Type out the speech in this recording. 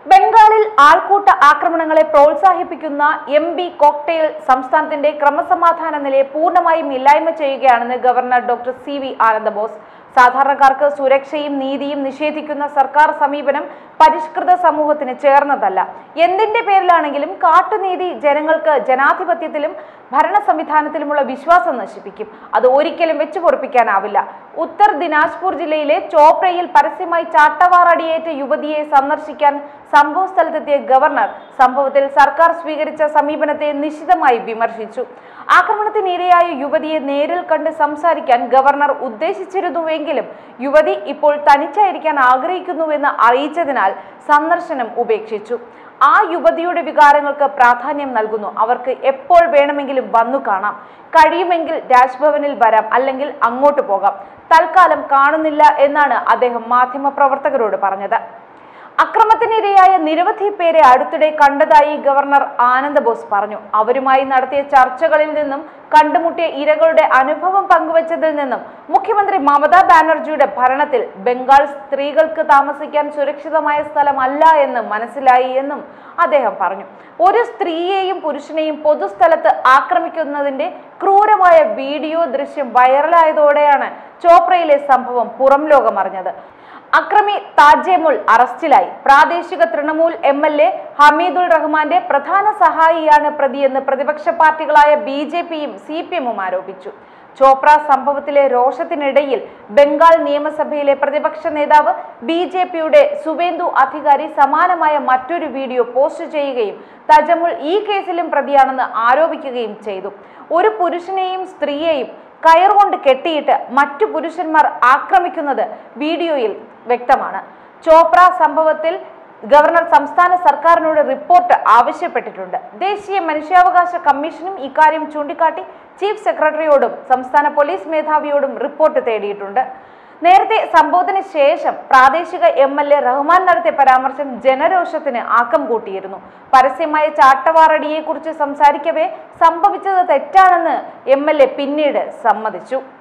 ബംഗാളിൽ ആൾക്കൂട്ട ആക്രമണങ്ങളെ പ്രോത്സാഹിപ്പിക്കുന്ന എം ബി കോക്ടെയിൽ സംസ്ഥാനത്തിന്റെ ക്രമസമാധാന നിലയെ പൂർണ്ണമായും ഇല്ലായ്മ ചെയ്യുകയാണെന്ന് governor doctor C V Anandabose സാധാരണക്കാർക്ക് സുരക്ഷയും നീതിയും നിഷേധിക്കുന്ന സർക്കാർ സമീപനം പരിഷ്കൃത സമൂഹത്തിന് ചേർന്നതല്ല എന്തിന്റെ പേരിലാണെങ്കിലും കാട്ടുനീതി ജനങ്ങൾക്ക് ജനാധിപത്യത്തിലും ഭരണ സംവിധാനത്തിലുമുള്ള വിശ്വാസം നശിപ്പിക്കും അത് ഒരിക്കലും വെച്ചു പൊറപ്പിക്കാനാവില്ല ഉത്തർ ദിനാജ്പൂർ ജില്ലയിലെ ചോപ്രയിൽ പരസ്യമായി ചാട്ടവാറടിയേറ്റ യുവതിയെ സന്ദർശിക്കാൻ സംഭവ സ്ഥലത്തെത്തിയ ഗവർണർ സംഭവത്തിൽ സർക്കാർ സ്വീകരിച്ച സമീപനത്തെ നിശിതമായി വിമർശിച്ചു ആക്രമണത്തിനിരയായ യുവതിയെ നേരിൽ കണ്ട് സംസാരിക്കാൻ ഗവർണർ ഉദ്ദേശിച്ചിരുന്നുവെങ്കിലും യുവതി ഇപ്പോൾ തനിച്ചായിരിക്കാൻ ആഗ്രഹിക്കുന്നുവെന്ന് അറിയിച്ചതിനാൽ സന്ദർശനം ഉപേക്ഷിച്ചു ആ യുവതിയുടെ വികാരങ്ങൾക്ക് പ്രാധാന്യം നൽകുന്നു അവർക്ക് എപ്പോൾ വേണമെങ്കിലും വന്നു കാണാം കഴിയുമെങ്കിൽ രാജ്ഭവനിൽ വരാം അല്ലെങ്കിൽ അങ്ങോട്ട് പോകാം തൽക്കാലം കാണുന്നില്ല എന്നാണ് അദ്ദേഹം മാധ്യമപ്രവർത്തകരോട് പറഞ്ഞത് അക്രമത്തിനിരയായ നിരവധി പേരെ അടുത്തിടെ കണ്ടതായി ഗവർണർ ആനന്ദ് ബോസ് പറഞ്ഞു അവരുമായി നടത്തിയ ചർച്ചകളിൽ നിന്നും കണ്ടുമുട്ടിയ ഇരകളുടെ അനുഭവം പങ്കുവച്ചതിൽ നിന്നും മുഖ്യമന്ത്രി മമതാ ബാനർജിയുടെ ഭരണത്തിൽ ബംഗാൾ സ്ത്രീകൾക്ക് താമസിക്കാൻ സുരക്ഷിതമായ സ്ഥലമല്ല എന്ന് മനസ്സിലായി എന്നും അദ്ദേഹം പറഞ്ഞു ഒരു സ്ത്രീയെയും പുരുഷനെയും പൊതുസ്ഥലത്ത് ആക്രമിക്കുന്നതിന്റെ ക്രൂരമായ വീഡിയോ ദൃശ്യം വൈറലായതോടെയാണ് ചോപ്രയിലെ സംഭവം പുറം ലോകം അറിഞ്ഞത് അക്രമി താജേമുൾ അറസ്റ്റിലായി പ്രാദേശിക Trinamool M L A Hamidul റഹ്മാന്റെ പ്രധാന സഹായിയാണ് പ്രതിയെന്ന് പ്രതിപക്ഷ പാർട്ടികളായ ബി ജെ പിയും സി പി എമ്മും ആരോപിച്ചു ചോപ്ര സംഭവത്തിലെ രോഷത്തിനിടയിൽ ബംഗാൾ നിയമസഭയിലെ പ്രതിപക്ഷ നേതാവ് ബി ജെ പിയുടെ സുവേന്ദു അധികാരി സമാനമായ മറ്റൊരു വീഡിയോ പോസ്റ്റ് ചെയ്യുകയും തജമുൾ ഈ കേസിലും പ്രതിയാണെന്ന് ആരോപിക്കുകയും ചെയ്തു ഒരു പുരുഷനെയും സ്ത്രീയെയും കയറുകൊണ്ട് കെട്ടിയിട്ട് മറ്റു പുരുഷന്മാർ ആക്രമിക്കുന്നത് വീഡിയോയിൽ വ്യക്തമാണ് ചോപ്ര സംഭവത്തിൽ ഗവർണർ സംസ്ഥാന സർക്കാരിനോട് റിപ്പോർട്ട് ആവശ്യപ്പെട്ടിട്ടുണ്ട് ദേശീയ മനുഷ്യാവകാശ കമ്മീഷനും ഇക്കാര്യം ചൂണ്ടിക്കാട്ടി ചീഫ് സെക്രട്ടറിയോടും സംസ്ഥാന പോലീസ് മേധാവിയോടും റിപ്പോർട്ട് തേടിയിട്ടുണ്ട് നേരത്തെ സംഭവത്തിന് ശേഷം പ്രാദേശിക എം എൽ എ റഹ്മാൻ നടത്തിയ പരാമർശം ജനരോഷത്തിന് ആക്കം കൂട്ടിയിരുന്നു പരസ്യമായ ചാട്ടവാറടിയെക്കുറിച്ച് സംസാരിക്കവേ സംഭവിച്ചത് തെറ്റാണെന്ന് എം എൽ എ പിന്നീട് സമ്മതിച്ചു